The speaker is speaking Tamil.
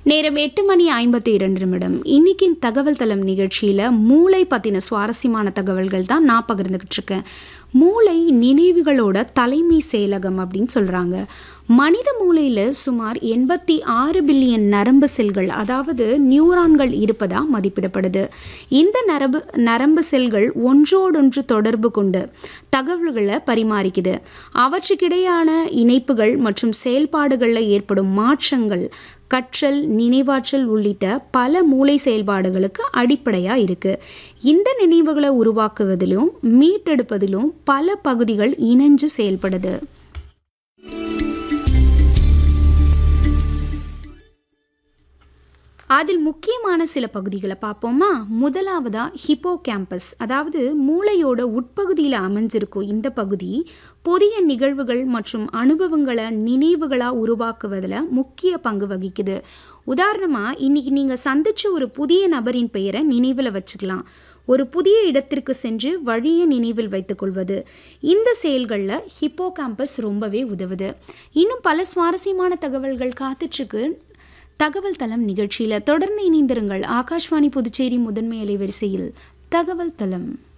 நேரம் எட்டு மணி ஐம்பத்தி இரண்டு நிமிடம் இன்னைக்கு தகவல் தளம் நிகழ்ச்சியில் மூளை பற்றின சுவாரஸ்யமான தகவல்கள் தான் நான் பகிர்ந்துக்கிட்டு இருக்கேன் மூளை நினைவுகளோட தலைமை செயலகம் அப்படின்னு சொல்கிறாங்க மனித மூளையில் சுமார் எண்பத்தி ஆறு பில்லியன் நரம்பு செல்கள் அதாவது நியூரான்கள் இருப்பதா மதிப்பிடப்படுது இந்த நரம்பு நரம்பு செல்கள் ஒன்றோடொன்று தொடர்பு கொண்டு தகவல்களை பரிமாறிக்குது அவற்றுக்கிடையான இணைப்புகள் மற்றும் செயல்பாடுகளில் ஏற்படும் மாற்றங்கள் கற்றல் நினைவாற்றல் உள்ளிட்ட பல மூளை செயல்பாடுகளுக்கு அடிப்படையாக இருக்குது இந்த நினைவுகளை உருவாக்குவதிலும் மீட்டெடுப்பதிலும் பல பகுதிகள் இணைஞ்சு செயல்படுது அதில் முக்கியமான சில பகுதிகளை பார்ப்போமா முதலாவதா ஹிப்போ கேம்பஸ் அதாவது மூளையோட உட்பகுதியில் அமைஞ்சிருக்கும் இந்த பகுதி புதிய நிகழ்வுகள் மற்றும் அனுபவங்களை நினைவுகளாக உருவாக்குவதில் முக்கிய பங்கு வகிக்குது உதாரணமாக இன்னைக்கு நீங்கள் சந்திச்ச ஒரு புதிய நபரின் பெயரை நினைவில் வச்சுக்கலாம் ஒரு புதிய இடத்திற்கு சென்று வழியை நினைவில் வைத்துக்கொள்வது இந்த செயல்களில் ஹிப்போ கேம்பஸ் ரொம்பவே உதவுது இன்னும் பல சுவாரஸ்யமான தகவல்கள் காத்துட்ருக்கு தகவல் தளம் நிகழ்ச்சியில் தொடர்ந்து இணைந்திருங்கள் ஆகாஷ்வாணி புதுச்சேரி முதன்மை அலைவரிசையில் தகவல் தளம்